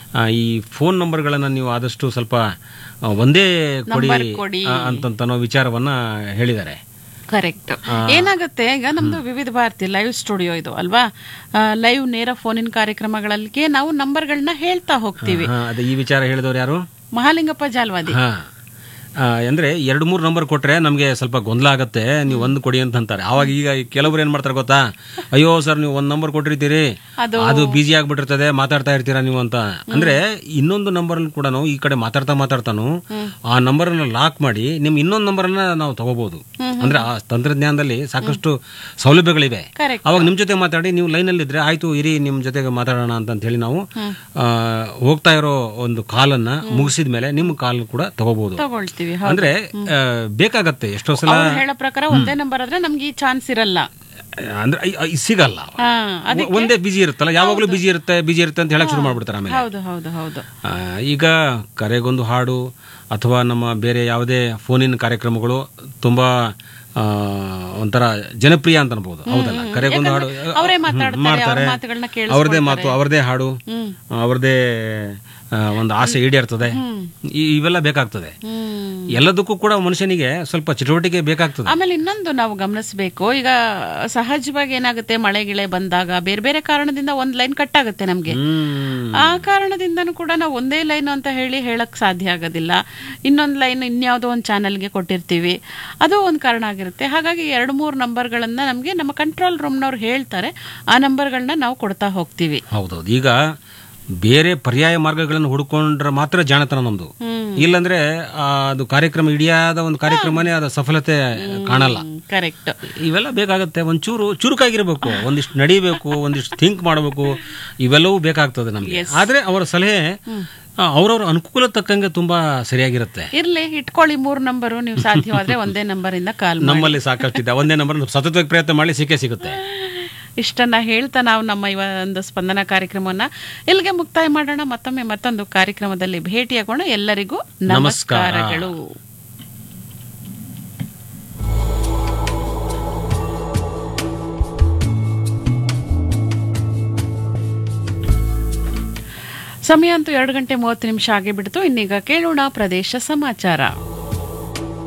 ಆ, ಈ ಫೋನ್ ನಂಬರ್ಗಳನ್ನು ನೀವು ಆದಷ್ಟು ಸ್ವಲ್ಪ ಆ, ಒಂದೇ ಕೊಡಿ ನಂಬರ್ ಕೊಡಿ. ಆ, ಅಂತಂತನೋ ವಿಚಾರವನ್ನ ಹೇಳಿದ್ದಾರೆ ಕರೆಕ್ಟ್ ಏನಾಗುತ್ತೆ ಈಗ ನಮ್ದು ವಿವಿಧ ಭಾರತಿ ಲೈವ್ ಸ್ಟುಡಿಯೋ ಇದು ಅಲ್ವಾ ಲೈವ್ ನೇರ ಫೋನಿನ ಕಾರ್ಯಕ್ರಮಗಳಿಗೆ ನಾವು ನಂಬರ್ಗಳನ್ನ ಹೇಳ್ತಾ ಹೋಗ್ತೀವಿ ಹಾ, ಅದು ಈ ವಿಚಾರ ಹೇಳಿದವ್ರು ಯಾರು ಮಹಾಲಿಂಗಪ್ಪ ಜಾಲ್ವಾದಿ ಹಾ ಆ, ಅಂದ್ರೆ ಎರಡು ಮೂರು ನಂಬರ್ ಕೊಟ್ರೆ ನಮಗೆ ಸ್ವಲ್ಪ ಗೊಂದಲ ಆಗತ್ತೆ ನೀವು ಒಂದು ಕೊಡಿ ಅಂತ ಅಂತಾರೆ ಆವಾಗ ಈಗ ಕೆಲವರು ಏನ್ ಮಾಡ್ತಾರೆ ಗೊತ್ತಾ ಅಯ್ಯೋ ಸರ್ ನೀವು ಒಂದು ನಂಬರ್ ಕೊಟ್ಟಿರ್ತೀರಿ ಅದು- ಅದು ಬಿಜಿ ಆಗ್ಬಿಟ್ಟಿರ್ತದೆ ಮಾತಾಡ್ತಾ ಇರ್ತೀರಾ ನೀವು ಅಂತ ಅಂದ್ರೆ ಇನ್ನೊಂದು ನಂಬರ್ ಕೂಡ ಈ ಕಡೆ ಮಾತಾಡ್ತಾ ಮಾತಾಡ್ತಾನು ಆ ನಂಬರ್ ಲಾಕ್ ಮಾಡಿ ನಿಮ್ ಇನ್ನೊಂದು ನಂಬರ್ ನಾವು ತಗೋಬಹುದು ಅಂದ್ರೆ ಆ ತಂತ್ರಜ್ಞಾನದಲ್ಲಿ ಸಾಕಷ್ಟು ಸೌಲಭ್ಯಗಳಿವೆ Correct. ಅವಾಗ ನಿಮ್ ಜೊತೆ ಮಾತಾಡಿ ನೀವು ಲೈನಲ್ಲಿ ಇದ್ರೆ ಆಯ್ತು ಇರಿ ನಿಮ್ ಜೊತೆಗೆ ಮಾತಾಡೋಣ ಅಂತ ಹೇಳಿ ನಾವು ಆ, ಹೋಗ್ತಾ ಇರೋ ಒಂದು ಕಾಲನ್ನ ಮುಗಿಸಿದ ಮೇಲೆ ನಿಮ್ ಕಾಲ್ ಕೂಡ ತಗೋಬಹುದು ತಗೊಳ್ತೀವಿ ಅಂದ್ರೆ ಆ, ಬೇಕಾಗತ್ತೆ ಎಷ್ಟೋ ಸಲ ಅವ್ರು ಹೇಳೋ ಪ್ರಕಾರ ಒಂದೇ ನಂಬರ್ ಆದ್ರೆ ನಮ್ಗೆ ಈ ಚಾನ್ಸ್ ಇರಲ್ಲ ಅಂದ್ರೆ ಐ- ಐ- ಸಿಗಲ್ಲ ಹಾ ಒ- ಒಂದೇ ಬಿಜಿ ಇರುತ್ತಲ್ಲ ಯಾವಾಗಲೂ ಬಿಜಿ ಇರುತ್ತೆ ಬಿಜಿ ಇರುತ್ತೆ ಅಂತ ಹೇಳಕ್ ಶುರು ಮಾಡ್ಬಿಡ್ತಾರೆ ಆಮೇಲೆ ಹೌದು ಹೌದು ಹೌದು ಆ, ಈಗ ಕರೆಗೊಂದು ಹಾಡು ಅಥವಾ ನಮ್ಮ ಬೇರೆ ಯಾವುದೇ ಫೋನಿನ ಕಾರ್ಯಕ್ರಮಗಳು ತುಂಬಾ ಆ, ಒಂಥರ ಜನಪ್ರಿಯ ಅಂತ ಅನ್ಬೋದು ಹೌದಲ್ಲ ಕರೆಗೊಂದು ಹಾಡು ಅವರೇ ಹ್ಮ್, ಮಾತಾಡ್ತಾರೆ, ಮಾಡ್ತಾರೆ ಅವ್ರ ಮಾತುಗಳನ್ನ ಅವ್ರದೇ ಮಾತು ಅವ್ರದೇ ಹಾಡು ಅವ್ರದೇ ಆ, ಒಂದು ಆಸೆ ಈಡೇರ್ತದೆ ಈ- ಇವೆಲ್ಲ ಬೇಕಾಗ್ತದೆ ಹ್ಮ್ ಎಲ್ಲದಕ್ಕೂ ಕೂಡ ಮನುಷ್ಯನಿಗೆ ಸ್ವಲ್ಪ ಚಟುವಟಿಕೆ ಬೇಕಾಗ್ತದೆ ಆಮೇಲೆ ಇನ್ನೊಂದು ನಾವು ಗಮನಿಸಬೇಕು ಈಗ ಸಹಜವಾಗಿ ಏನಾಗುತ್ತೆ ಮಳೆ ಗಿಳೆ ಬಂದಾಗ ಬೇರೆ ಬೇರೆ ಕಾರಣದಿಂದ ಒಂದ್ ಲೈನ್ ಕಟ್ ಆಗುತ್ತೆ ನಮ್ಗೆ ಹ್ಮ್ ಆ ಕಾರಣದಿಂದನೂ ಕೂಡ ನಾವು ಒಂದೇ ಲೈನ್ ಅಂತ ಹೇಳಿ ಹೇಳಕ್ ಸಾಧ್ಯ ಆಗೋದಿಲ್ಲ ಇನ್ನೊಂದು ಲೈನ್ ಇನ್ಯಾವುದೋ ಒಂದು ಚಾನಲ್ಗೆ ಕೊಟ್ಟಿರ್ತೀವಿ ಅದು ಒಂದು ಕಾರಣ ಆಗಿರುತ್ತೆ ಹಾಗಾಗಿ ಎರಡು ಮೂರು ನಂಬರ್ಗಳನ್ನ ನಮಗೆ ನಮ್ಮ ಕಂಟ್ರೋಲ್ ರೂಮ್ನವ್ರು ಹೇಳ್ತಾರೆ ಆ ನಂಬರ್ಗಳನ್ನ ನಾವು ಕೊಡ್ತಾ ಹೋಗ್ತೀವಿ ಹೌದೌದು ಈಗ ಬೇರೆ ಪರ್ಯಾಯ ಮಾರ್ಗಗಳನ್ನು ಹುಡ್ಕೊಂಡ್ರೆ ಮಾತ್ರ ಜಾಣತನ ನಮ್ದು ಇಲ್ಲಂದ್ರೆ ಆ, ಅದು ಕಾರ್ಯಕ್ರಮ ಇಡಿಯಾದ ಒಂದು ಕಾರ್ಯಕ್ರಮನೇ ಅದ ಸಫಲತೆ ಕಾಣಲ್ಲ ಕರೆಕ್ಟ್ ಇವೆಲ್ಲ ಬೇಕಾಗುತ್ತೆ ಒಂಚೂರು ಚುರುಕಾಗಿರ್ಬೇಕು ಒಂದಿಷ್ಟು ನಡಿಬೇಕು ಒಂದಿಷ್ಟು ಥಿಂಕ್ ಮಾಡಬೇಕು ಇವೆಲ್ಲವೂ ಬೇಕಾಗ್ತದೆ ನಮಗೆ ಆದ್ರೆ ಅವರ ಸಲಹೆ ಆ, ಅವ್ರವ್ರ ಅನುಕೂಲ ತಕ್ಕಂಗೆ ತುಂಬಾ ಸರಿಯಾಗಿರುತ್ತೆ ಇರ್ಲಿ ಇಟ್ಕೊಳ್ಳಿ ಮೂರು ನಂಬರು ನೀವು ಸಾಧ್ಯವಾದ್ರೆ ಒಂದೇ ನಂಬರಿಂದ ಕಾಲ್ ಮಾಡಿ ನಮ್ಮಲ್ಲಿ ಸಾಕಷ್ಟಿದೆ ಒಂದೇ ನಂಬರ್ ಸತತವಾಗಿ ಪ್ರಯತ್ನ ಮಾಡಿ ಸಿಕ್ಕೇ ಸಿಗುತ್ತೆ ಇಷ್ಟನ್ನ ಹೇಳ್ತಾ ನಾವು ನಮ್ಮ ಇವ ಒಂದು ಸ್ಪಂದನ ಕಾರ್ಯಕ್ರಮವನ್ನ ಇಲ್ಲಿಗೆ ಮುಕ್ತಾಯ ಮಾಡೋಣ ಮತ್ತೊಮ್ಮೆ ಮತ್ತೊಂದು ಕಾರ್ಯಕ್ರಮದಲ್ಲಿ ಭೇಟಿಯಾಗೋಣ ಎಲ್ಲರಿಗೂ ನಮಸ್ಕಾರ. ನಮಸ್ಕಾರಗಳು ಸಮಯ ಅಂತೂ ಎರಡು ಗಂಟೆ ಮೂವತ್ತು ನಿಮಿಷ ಆಗಿ ಬಿಡ್ತು ಇನ್ನೀಗ ಕೇಳೋಣ ಪ್ರದೇಶ ಸಮಾಚಾರ